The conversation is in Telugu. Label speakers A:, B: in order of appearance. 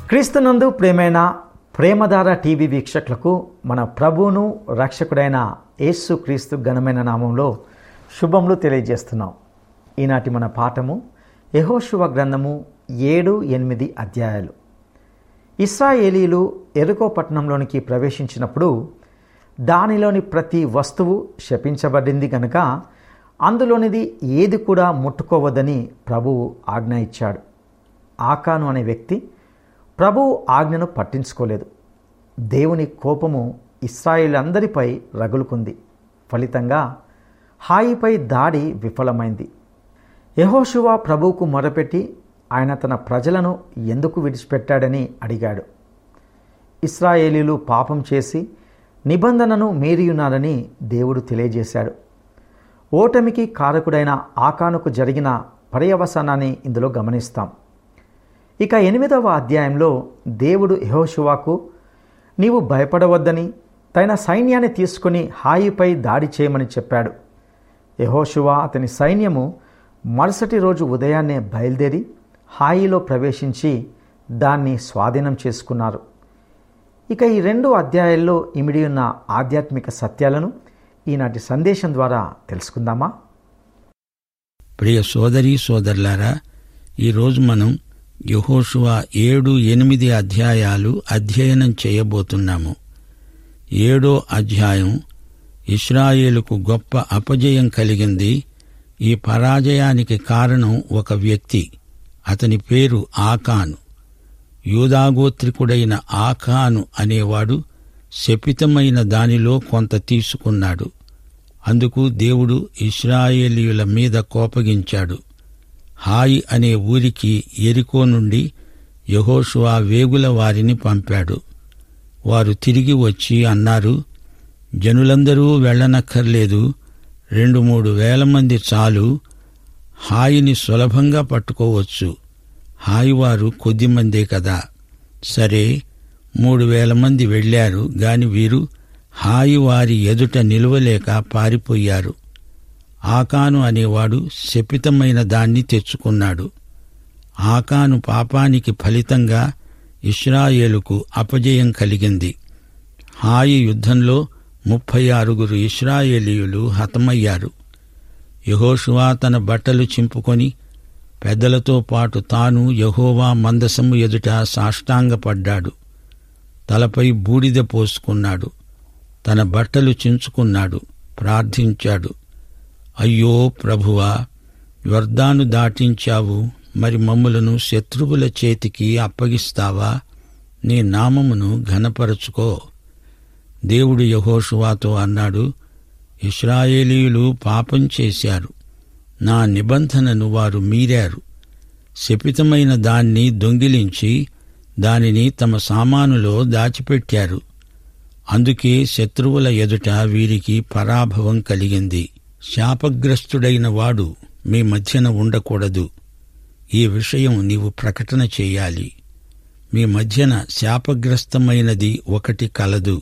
A: క్రీస్తునందు ప్రేమైన ప్రేమధార టీవీ వీక్షకులకు మన ప్రభువును రక్షకుడైన యేసు క్రీస్తు ఘనమైన నామంలో శుభములు తెలియజేస్తున్నాం ఈనాటి మన పాఠము యెహోషువ గ్రంథము ఏడు ఎనిమిది అధ్యాయాలు ఇస్రాయేలీలు ఎరుకో పట్టణంలోనికి ప్రవేశించినప్పుడు దానిలోని ప్రతి వస్తువు శపించబడింది కనుక అందులోనిది ఏది కూడా ముట్టుకోవద్దని ప్రభువు ఆజ్ఞ ఇచ్చాడు ఆకాను అనే వ్యక్తి ప్రభువు ఆజ్ఞను పట్టించుకోలేదు దేవుని కోపము ఇస్రాయిలందరిపై రగులుకుంది ఫలితంగా హాయిపై దాడి విఫలమైంది యహోషువా ప్రభువుకు మొరపెట్టి ఆయన తన ప్రజలను ఎందుకు విడిచిపెట్టాడని అడిగాడు ఇస్రాయేలీలు పాపం చేసి నిబంధనను మీరియున్నారని దేవుడు తెలియజేశాడు ఓటమికి కారకుడైన ఆకానుకు జరిగిన పర్యవసానాన్ని ఇందులో గమనిస్తాం ఇక ఎనిమిదవ అధ్యాయంలో దేవుడు యహోషువాకు నీవు భయపడవద్దని తన సైన్యాన్ని తీసుకుని హాయిపై దాడి చేయమని చెప్పాడు యహోషువా అతని సైన్యము మరుసటి రోజు ఉదయాన్నే బయలుదేరి హాయిలో ప్రవేశించి దాన్ని స్వాధీనం చేసుకున్నారు ఇక ఈ రెండు అధ్యాయాల్లో ఇమిడి ఉన్న ఆధ్యాత్మిక సత్యాలను ఈనాటి సందేశం ద్వారా తెలుసుకుందామా
B: ప్రియ సోదరి సోదరులారా ఈరోజు మనం యహోషువ ఏడు ఎనిమిది అధ్యాయాలు అధ్యయనం చేయబోతున్నాము ఏడో అధ్యాయం ఇస్రాయేలుకు గొప్ప అపజయం కలిగింది ఈ పరాజయానికి కారణం ఒక వ్యక్తి అతని పేరు ఆకాను యూదాగోత్రికుడైన ఆకాను అనేవాడు శపితమైన దానిలో కొంత తీసుకున్నాడు అందుకు దేవుడు ఇస్రాయేలీయుల మీద కోపగించాడు హాయి అనే ఊరికి ఎరికో నుండి యహోషువా వేగుల వారిని పంపాడు వారు తిరిగి వచ్చి అన్నారు జనులందరూ వెళ్ళనక్కర్లేదు రెండు మూడు వేల మంది చాలు హాయిని సులభంగా పట్టుకోవచ్చు హాయివారు కొద్దిమందే కదా సరే మూడు వేల మంది వెళ్లారు గాని వీరు హాయి వారి ఎదుట నిలువలేక పారిపోయారు ఆకాను అనేవాడు శపితమైన దాన్ని తెచ్చుకున్నాడు ఆకాను పాపానికి ఫలితంగా ఇస్రాయేలుకు అపజయం కలిగింది హాయి యుద్ధంలో ముప్పై ఆరుగురు ఇస్రాయేలీయులు హతమయ్యారు యహోషువా తన బట్టలు చింపుకొని పెద్దలతో పాటు తాను యహోవా మందసము ఎదుట సాష్టాంగపడ్డాడు తలపై బూడిద పోసుకున్నాడు తన బట్టలు చించుకున్నాడు ప్రార్థించాడు అయ్యో ప్రభువా వర్ధాను దాటించావు మరి మమ్ములను శత్రువుల చేతికి అప్పగిస్తావా నీ నామమును ఘనపరచుకో దేవుడు యహోషువాతో అన్నాడు ఇస్రాయేలీయులు పాపం చేశారు నా నిబంధనను వారు మీరారు శపితమైన దాన్ని దొంగిలించి దానిని తమ సామానులో దాచిపెట్టారు అందుకే శత్రువుల ఎదుట వీరికి పరాభవం కలిగింది శాపగ్రస్తుడైన వాడు మీ మధ్యన ఉండకూడదు ఈ విషయం నీవు ప్రకటన చేయాలి మీ మధ్యన శాపగ్రస్తమైనది ఒకటి కలదు